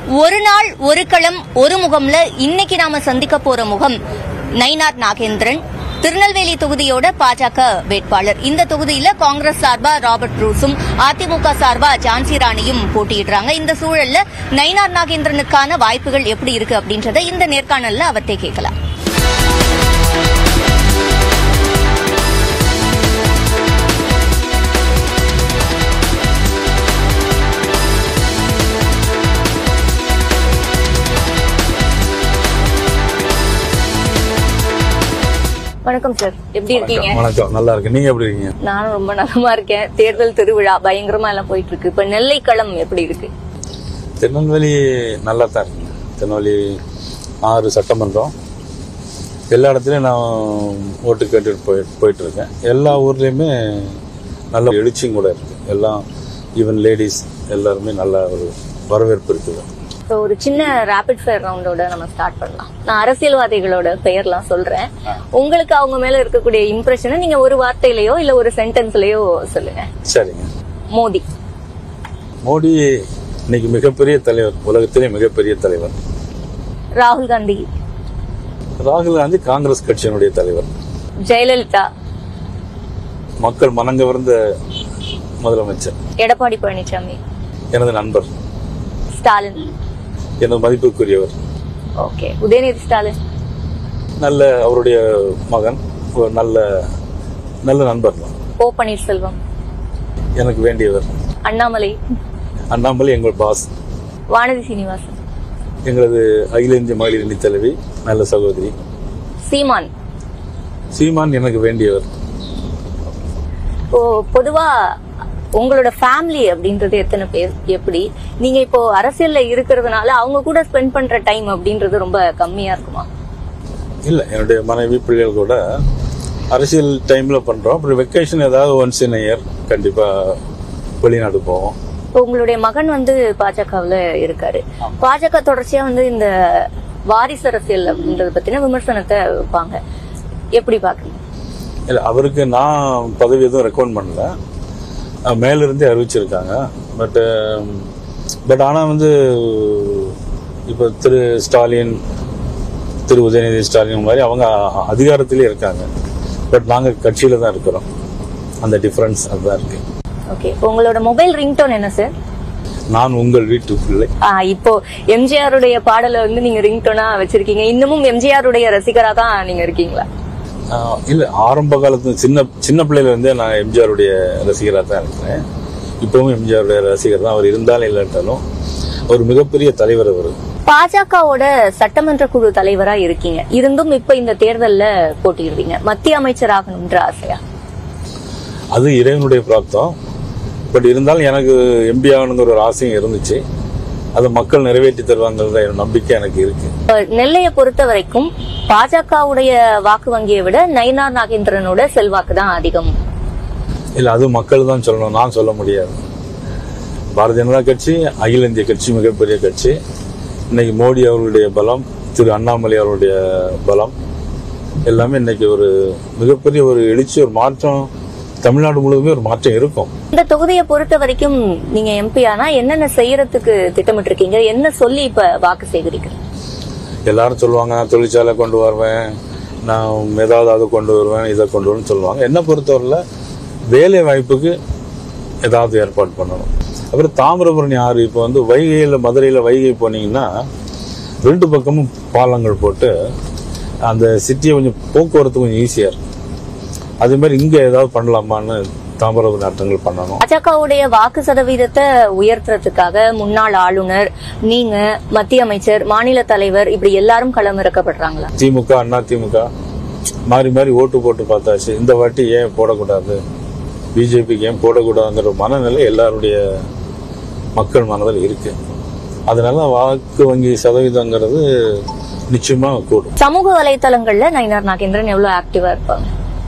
ஒரு நாள் ஒரு களம் ஒரு முகம்ல இன்னைக்கு நாம சந்திக்க போற முகம் நயினார் நாகேந்திரன் திருநெல்வேலி தொகுதியோட பாஜக வேட்பாளர் இந்த தொகுதியில காங்கிரஸ் சார்பா ராபர்ட் ப்ரூஸும் அதிமுக சார்பா ஜான்சி ராணியும் போட்டியிடுறாங்க இந்த சூழல்ல நயினார் நாகேந்திரனுக்கான வாய்ப்புகள் எப்படி இருக்கு அப்படின்றத இந்த நேர்காணல்ல அவர்த்தே கேட்கலாம் வணக்கம் சார் எப்படி இருக்கீங்க வணக்கம் நல்லா இருக்கு நீங்க எப்படி இருக்கீங்க நானும் ரொம்ப நலமா இருக்கேன் தேர்தல் திருவிழா பயங்கரமா எல்லாம் போயிட்டு இருக்கு இப்ப நெல்லை களம் எப்படி இருக்கு திருநெல்வேலி நல்லா தான் இருக்கு திருநெல்வேலி ஆறு சட்டமன்றம் எல்லா இடத்துலையும் நான் ஓட்டு கேட்டுட்டு போய் போயிட்டு இருக்கேன் எல்லா ஊர்லேயுமே நல்ல எழுச்சியும் கூட இருக்கு எல்லாம் ஈவன் லேடிஸ் எல்லாருமே நல்ல ஒரு வரவேற்பு இருக்குது இப்போ ஒரு சின்ன ரேபிட் ஃபயர் ரவுண்டோட நம்ம ஸ்டார்ட் பண்ணலாம் நான் அரசியல்வாதிகளோட பெயர்லாம் சொல்றேன் உங்களுக்கு அவங்க மேல இருக்கக்கூடிய இம்ப்ரெஷனை நீங்க ஒரு வார்த்தையிலயோ இல்ல ஒரு சென்டென்ஸ்லயோ சொல்லுங்க சரிங்க மோடி மோடி இன்னைக்கு மிகப்பெரிய தலைவர் உலகத்திலே மிகப்பெரிய தலைவர் ராகுல் காந்தி ராகுல் காந்தி காங்கிரஸ் கட்சியினுடைய தலைவர் ஜெயலலிதா மக்கள் மனங்கவர்ந்த முதலமைச்சர் எடப்பாடி பழனிசாமி எனது நண்பர் ஸ்டாலின் எனது மதிப்புக்குரியவர் ஓகே உதயநிதி ஸ்டாலின் நல்ல அவருடைய மகன் ஒரு நல்ல நல்ல நண்பர் தான் ஓ பன்னீர்செல்வம் எனக்கு வேண்டியவர் அண்ணாமலை அண்ணாமலை எங்கள் பாஸ் வானதி சீனிவாசன் எங்களது அகில இந்திய மகளிர் அணி தலைவி நல்ல சகோதரி சீமான் சீமான் எனக்கு வேண்டியவர் இப்போ பொதுவா உங்களோட ஃபேமிலி அப்படின்றது எத்தனை பேர் எப்படி நீங்க இப்போ அரசியல்ல இருக்கிறதுனால அவங்க கூட ஸ்பெண்ட் பண்ற டைம் அப்படின்றது ரொம்ப கம்மியா இருக்குமா இல்லை என்னுடைய மனைவி பிள்ளைகள் கூட அரசியல் டைம்ல பண்றோம் அப்புறம் வெக்கேஷன் ஏதாவது ஒன்ஸ் இன் இயர் கண்டிப்பா வெளிநாடு போவோம் இப்போ உங்களுடைய மகன் வந்து பாஜகவுல இருக்காரு பாஜக தொடர்ச்சியா வந்து இந்த வாரிசு அரசியல் அப்படின்றத பத்தின விமர்சனத்தை வைப்பாங்க எப்படி பாக்குறீங்க இல்லை அவருக்கு நான் பதவி எதுவும் ரெக்கமெண்ட் பண்ணல அஹ் மேலிருந்தே அறிவிச்சிருக்காங்க பட் பட் ஆனால் வந்து இப்போ திரு ஸ்டாலின் திரு உதயநிதி ஸ்டாலின் மாதிரி அவங்க அதிகாரத்திலே இருக்காங்க பட் நாங்கள் கட்சியில தான் இருக்கிறோம் அந்த டிஃப்ரென்ஸ் அதுதான் இருக்கு ஓகே இப்போ உங்களோட மொபைல் ரிங்டோன் என்ன சார் நான் உங்கள் வீட்டு பிள்ளை ஆ, இப்போ எம்ஜிஆருடைய பாடலை வந்து நீங்க ரிங்டோனா வச்சிருக்கீங்க இன்னமும் எம்ஜிஆருடைய ரசிகரா தான் நீங்க இருக்கீங்களா ஆஹ் இல்ல ஆரம்ப காலத்து சின்ன சின்ன பிள்ளையில இருந்தே நான் எம்ஜிஆருடைய ரசிகராக தான் இருக்கிறேன் இப்பவும் எம்ஜிஆருடைய ரசிகர் தான் அவர் இருந்தாலும் இல்லைன்றாலும் ஒரு மிகப்பெரிய தலைவர் அவர் பாஜகவோட சட்டமன்ற குழு தலைவரா இருக்கீங்க இருந்தும் இப்ப இந்த தேர்தல்ல போட்டியிடுறீங்க மத்திய அமைச்சர் ஆகணும்ன்ற ஆசையா அது இறைவனுடைய பிராப்தம் பட் இருந்தாலும் எனக்கு எம்பி ஆகணுங்கிற ஒரு ஆசையும் இருந்துச்சு அதை மக்கள் நிறைவேற்றி தருவாங்கிற நம்பிக்கை எனக்கு இருக்கு இப்ப நெல்லையை பொறுத்த வரைக்கும் பாஜகவுடைய வாக்கு வங்கியை விட நயினார் நாகேந்திரனோட செல்வாக்கு தான் அதிகம் இல்ல அது மக்கள் தான் சொல்லணும் நான் சொல்ல முடியாது பாரதிய ஜனதா கட்சி அகில இந்திய கட்சி மிகப்பெரிய கட்சி இன்னைக்கு மோடி அவர்களுடைய பலம் திரு அண்ணாமலை அவருடைய பலம் எல்லாமே இன்னைக்கு ஒரு மிகப்பெரிய ஒரு எழுச்சி ஒரு மாற்றம் தமிழ்நாடு முழுவதுமே ஒரு மாற்றம் இருக்கும் இந்த தொகுதியை பொறுத்த வரைக்கும் நீங்க எம்பி ஆனா என்னென்ன செய்யறதுக்கு திட்டமிட்டு இருக்கீங்க என்ன சொல்லி இப்ப வாக்கு சேகரிக்கிறீங்க எல்லாரும் சொல்லுவாங்க நான் தொழிற்சாலை கொண்டு வருவேன் நான் ஏதாவது அதை கொண்டு வருவேன் இதை கொண்டு வருவேன்னு சொல்லுவாங்க என்ன பொறுத்தவரையில் வேலை வாய்ப்புக்கு ஏதாவது ஏற்பாடு பண்ணணும் அப்புறம் தாமிரபரணி ஆறு இப்போ வந்து வைகையில் மதுரையில் வைகை போனீங்கன்னா ரெண்டு பக்கமும் பாலங்கள் போட்டு அந்த சிட்டியை கொஞ்சம் போக்குவரத்து கொஞ்சம் ஈஸியாக இருக்கும் அதே மாதிரி இங்கே ஏதாவது பண்ணலாமான்னு தாமிரபரணி ஆட்டங்கள் பண்ணணும் பாஜகவுடைய வாக்கு சதவீதத்தை உயர்த்துறதுக்காக முன்னாள் ஆளுநர் நீங்க மத்திய அமைச்சர் மாநில தலைவர் இப்படி எல்லாரும் களமிறக்கப்படுறாங்களா திமுக அண்ணா திமுக மாறி மாறி ஓட்டு போட்டு பார்த்தாச்சு இந்த வாட்டி ஏன் போடக்கூடாது பிஜேபிக்கு ஏன் போடக்கூடாதுங்கிற மனநிலை எல்லாருடைய மக்கள் மனதில் இருக்கு அதனால வாக்கு வங்கி சதவீதங்கிறது நிச்சயமா கூடும் சமூக வலைத்தளங்கள்ல நயினார் நாகேந்திரன் எவ்வளவு ஆக்டிவா இருப்பாங்க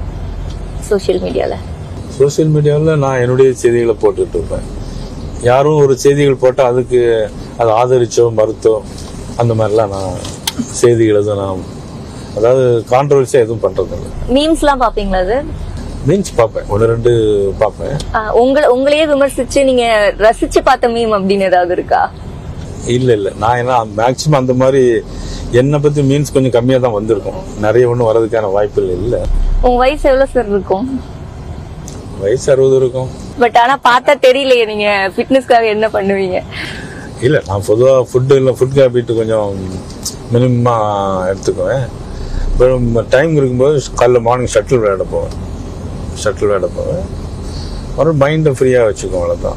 சோசியல் மீடியால சோசியல் மீடியாவில் நான் என்னுடைய செய்திகளை போட்டுட்டு இருப்பேன் யாரும் ஒரு செய்திகள் போட்டால் அதுக்கு அதை ஆதரிச்சோ மறுத்தோ அந்த மாதிரிலாம் நான் செய்திகள் எதுவும் நான் அதாவது கான்ட்ரவர்சியாக எதுவும் பண்ணுறதில்ல மீம்ஸ் எல்லாம் பாப்பீங்களா அது மீன்ஸ் பார்ப்பேன் ஒன்று ரெண்டு பார்ப்பேன் ஆஹ் உங்களை உங்களையே விமர்சிச்சு நீங்க ரசிச்சு பார்த்த மீம் அப்படின்னு ஏதாவது இருக்கா இல்ல இல்ல நான் என்ன மேக்சிமம் அந்த மாதிரி என்னை பத்தி மீன்ஸ் கொஞ்சம் கம்மியா தான் வந்திருக்கும் நிறைய ஒன்றும் வர்றதுக்கான வாய்ப்புகள் இல்ல உங்க வயசு எவ்வளவு சார் இருக்கும் வயசு அறுபது இருக்கும் பட் ஆனா பார்த்தா தெரியலையே நீங்க ஃபிட்னஸ்க்காக என்ன பண்ணுவீங்க இல்ல நான் பொதுவா ஃபுட்டு இல்லை ஃபுட் ஹேபிட் கொஞ்சம் மினிமமா எடுத்துக்குவேன் அப்புறம் டைம் இருக்கும்போது காலைல மார்னிங் ஷட்டில் விளையாட போவேன் ஷட்டில் விளையாட போவேன் அப்புறம் மைண்டை ஃப்ரீயாக வச்சுக்குவோம் அவ்வளோதான்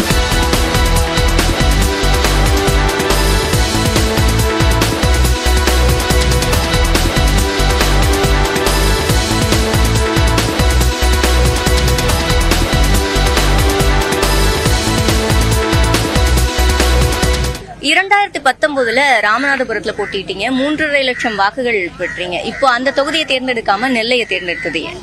இரண்டாயிரத்தி பத்தொன்பதுல ராமநாதபுரத்துல போட்டிட்டீங்க மூன்றரை லட்சம் வாக்குகள் பெற்றீங்க இப்போ அந்த தொகுதியை தேர்ந்தெடுக்காம நெல்லையை தேர்ந்தெடுத்தது ஏன்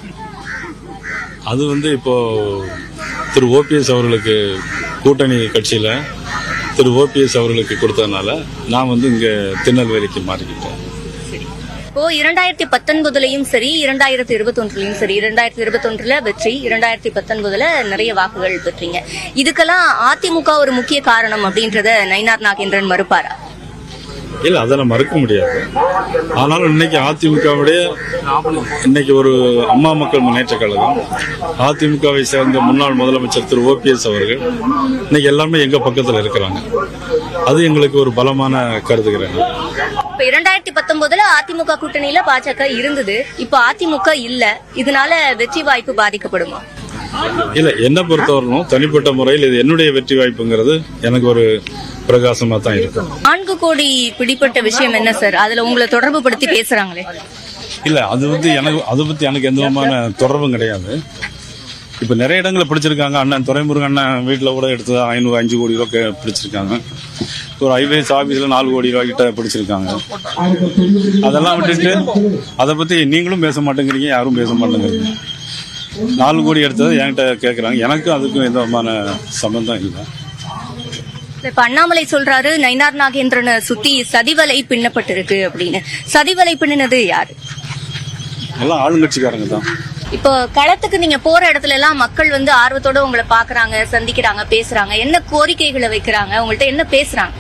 அது வந்து இப்போ திரு ஓபிஎஸ் அவர்களுக்கு கூட்டணி கட்சியில திரு ஓபிஎஸ் அவர்களுக்கு கொடுத்ததுனால நான் வந்து இங்க திருநெல்வேலிக்கு மாறிக்கிட்டேன் இப்போ இரண்டாயிரத்தி பத்தொன்பதுலயும் சரி இரண்டாயிரத்தி இருபத்தொன்றுலயும் சரி இரண்டாயிரத்தி இருபத்தொன்றுல வெற்றி இரண்டாயிரத்தி பத்தொன்பதுல நிறைய வாக்குகள் பெற்றீங்க இதுக்கெல்லாம் அதிமுக ஒரு முக்கிய காரணம் அப்படின்றத நயினார் நாகேந்திரன் மறுப்பாரா இல்ல அதை நான் மறுக்க முடியாது ஆனாலும் இன்னைக்கு அதிமுகவுடைய இன்னைக்கு ஒரு அம்மா மக்கள் முன்னேற்ற கழகம் அதிமுகவை சேர்ந்த முன்னாள் முதலமைச்சர் திரு ஓபிஎஸ் அவர்கள் இன்னைக்கு எல்லாமே எங்க பக்கத்துல இருக்கிறாங்க அது எங்களுக்கு ஒரு பலமான கருதுகிறேன் இப்ப இரண்டாயிரத்தி பத்தொன்பதுல அதிமுக கூட்டணியில பாஜக இருந்தது இப்போ அதிமுக இல்ல இதனால வெற்றி வாய்ப்பு பாதிக்கப்படுமா இல்ல என்ன பொறுத்தவரையிலும் தனிப்பட்ட முறையில் இது என்னுடைய வெற்றி வாய்ப்புங்கிறது எனக்கு ஒரு பிரகாசமா தான் இருக்கும் நான்கு கோடி பிடிப்பட்ட விஷயம் என்ன சார் அதுல உங்களை தொடர்பு படுத்தி பேசுறாங்களே இல்ல அது வந்து எனக்கு அதை பத்தி எனக்கு எந்த விதமான தொடர்பும் கிடையாது இப்ப நிறைய இடங்களை பிடிச்சிருக்காங்க அண்ணன் துறைமுருகன் அண்ணன் வீட்டுல கூட எடுத்து ஐநூறு அஞ்சு கோடி ரூபாய் கே- பிடிச்சிருக்காங்க ஒரு ஐவேஸ் ஆபீஸ்ல நாலு கோடி ரூபாய் கிட்ட பிடிச்சிருக்காங்க அதெல்லாம் விட்டுட்டு அதை பத்தி நீங்களும் பேச மாட்டேங்கிறீங்க யாரும் பேச மாட்டேங்கிறீங்க நாலு கோடி எடுத்தது என்கிட்ட கேக்குறாங்க எனக்கும் அதுக்கும் எந்த விதமான சம்பந்தம் இல்லை இப்ப அண்ணாமலை சொல்றாரு நயினார் நாகேந்திரனை சுத்தி சதிவலை பின்னப்பட்டிருக்கு அப்படின்னு சதிவலை பின்னினது யாரு எல்லாம் ஆளுங்கட்சிக்காரங்க தான் இப்போ களத்துக்கு நீங்க போற இடத்துல எல்லாம் மக்கள் வந்து ஆர்வத்தோட உங்களை பாக்குறாங்க சந்திக்கிறாங்க பேசுறாங்க என்ன கோரிக்கைகளை வைக்கிறாங்க உங்கள்ட்ட என்ன பேசுறாங்க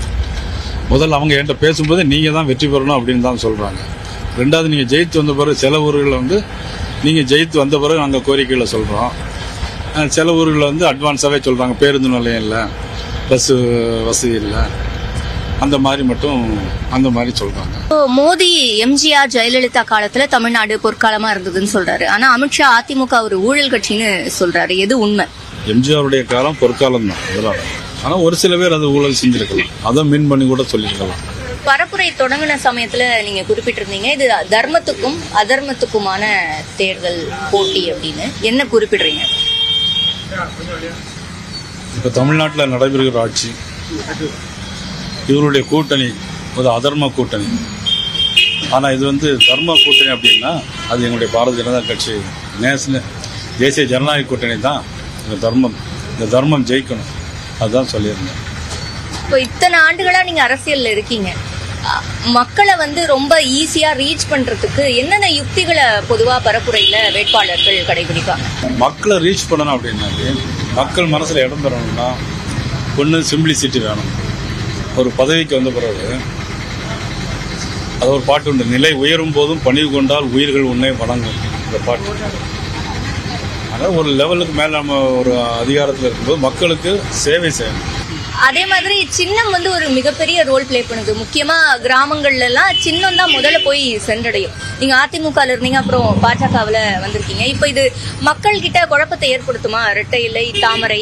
முதல்ல அவங்க என்கிட்ட பேசும்போது நீங்க தான் வெற்றி பெறணும் அப்படின்னு தான் சொல்றாங்க ரெண்டாவது நீங்க ஜெயித்து வந்த பிறகு சில ஊர்களில் வந்து நீங்க ஜெயித்து வந்த பிறகு நாங்கள் கோரிக்கைகளை சொல்றோம் அஹ் சில ஊர்களில் வந்து அட்வான்ஸாகவே சொல்றாங்க பேருந்து நிலையம் இல்லை பஸ் வசதி இல்லை அந்த மாதிரி மட்டும் அந்த மாதிரி சொல்றாங்க இப்போ மோடி எம்ஜிஆர் ஜெயலலிதா காலத்துல தமிழ்நாடு பொற்காலமா இருந்ததுன்னு சொல்றாரு ஆனா அமித்ஷா அதிமுக ஒரு ஊழல் கட்சின்னு சொல்றாரு எது உண்மை எம்ஜிஆருடைய காலம் பொற்காலம் தான் அதெல்லாம் ஆனால் ஒரு சில பேர் அது ஊழல் செஞ்சிருக்கலாம் அதை மீன் பண்ணி கூட சொல்லியிருக்கலாம் பரப்புரை தொடங்கின சமயத்துல நீங்க குறிப்பிட்டிருந்தீங்க இது தர்மத்துக்கும் அதர்மத்துக்குமான தேர்தல் போட்டி அப்படின்னு என்ன குறிப்பிடுறீங்க இப்போ தமிழ்நாட்டில் நடைபெறுகிற ஆட்சி இவருடைய கூட்டணி ஒரு அதர்ம கூட்டணி ஆனால் இது வந்து தர்ம கூட்டணி அப்படின்னா அது எங்களுடைய பாரதிய ஜனதா கட்சி நேஷனல் தேசிய ஜனநாயக கூட்டணி தான் இந்த தர்மம் இந்த தர்மம் ஜெயிக்கணும் அதுதான் சொல்லியிருந்தேன் இப்போ இத்தனை ஆண்டுகளா நீங்க அரசியல்ல இருக்கீங்க அ, மக்களை வந்து ரொம்ப ஈஸியா ரீச் பண்றதுக்கு என்னென்ன யுக்திகளை பொதுவா பரப்புரையில வேட்பாளர்கள் கடைபிடிப்பாங்க மக்களை ரீச் பண்ணணும் அப்படின்னாலே மக்கள் மனசில் இடம் பெறணும்னா ஒன்று சிம்பிளிசிட்டி வேணும் ஒரு பதவிக்கு வந்த பிறகு அது ஒரு பாட்டு உண்டு நிலை உயரும் போதும் பணிவு கொண்டால் உயிர்கள் உன்னை வணங்கும் இந்த பாட்டு அதனால் ஒரு லெவலுக்கு மேலே நம்ம ஒரு அதிகாரத்தில் இருக்கும்போது மக்களுக்கு சேவை செய்யணும் அதே மாதிரி சின்னம் வந்து ஒரு மிகப்பெரிய ரோல் ப்ளே பண்ணுது முக்கியமா கிராமங்கள்ல எல்லாம் சின்னம் தான் முதல்ல போய் சென்றடையும் நீங்க அதிமுகல இருந்தீங்க அப்புறம் பாஜகவுல வந்திருக்கீங்க இப்போ இது மக்கள் கிட்ட குழப்பத்தை ஏற்படுத்துமா இரட்டை இலை தாமரை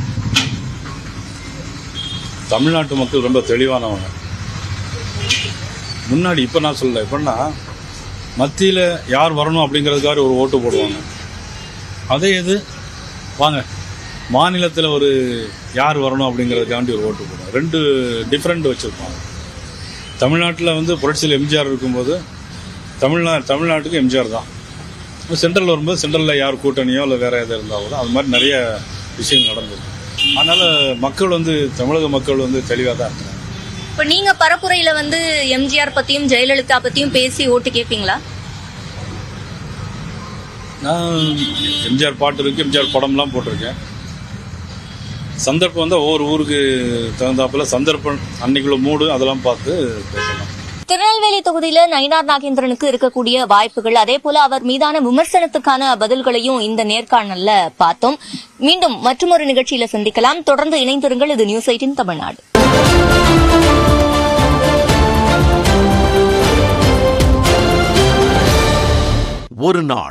தமிழ்நாட்டு மக்கள் ரொம்ப தெளிவானவங்க முன்னாடி இப்போ நான் சொல்லல எப்படின்னா மத்தியில் யார் வரணும் அப்படிங்கிறதுக்காக ஒரு ஓட்டு போடுவாங்க அதே இது வாங்க மாநிலத்தில் ஒரு யார் வரணும் அப்படிங்கிறதுக்காண்டி ஒரு ஓட்டு போடுவாங்க ரெண்டு டிஃப்ரெண்ட் வச்சுருப்பாங்க தமிழ்நாட்டில் வந்து புரட்சியில் எம்ஜிஆர் இருக்கும்போது தமிழ்நா தமிழ்நாட்டுக்கு எம்ஜிஆர் தான் சென்ட்ரல் வரும்போது சென்ட்ரலில் யார் கூட்டணியோ இல்லை வேறு எதாவது இருந்தால் கூட அது மாதிரி நிறைய விஷயங்கள் நடந்திருக்கு அதனால் மக்கள் வந்து தமிழக மக்கள் வந்து தெளிவாக தான் இருக்காங்க இப்போ நீங்க பரப்புரையில வந்து எம்ஜிஆர் பத்தியும் ஜெயலலிதா பத்தியும் பேசி ஓட்டு கேட்பீங்களா நான் எம்ஜிஆர் பாட்டு இருக்கு எம்ஜிஆர் படம்லாம் போட்டிருக்கேன் சந்தர்ப்பம் வந்து ஒவ்வொரு ஊருக்கு தகுந்தாப்புல சந்தர்ப்பம் அன்னைக்குள்ள மூடு அதெல்லாம் பார்த்து பேசலாம் திருநெல்வேலி தொகுதியில நயினார் நாகேந்திரனுக்கு இருக்கக்கூடிய வாய்ப்புகள் அதே போல அவர் மீதான விமர்சனத்துக்கான பதில்களையும் இந்த நேர்காணல்ல பார்த்தோம் மீண்டும் மற்றொரு நிகழ்ச்சியில சந்திக்கலாம் தொடர்ந்து இணைந்திருங்கள் இது நியூஸ் எயிட்டின் தமிழ்நாடு ஒரு நாள்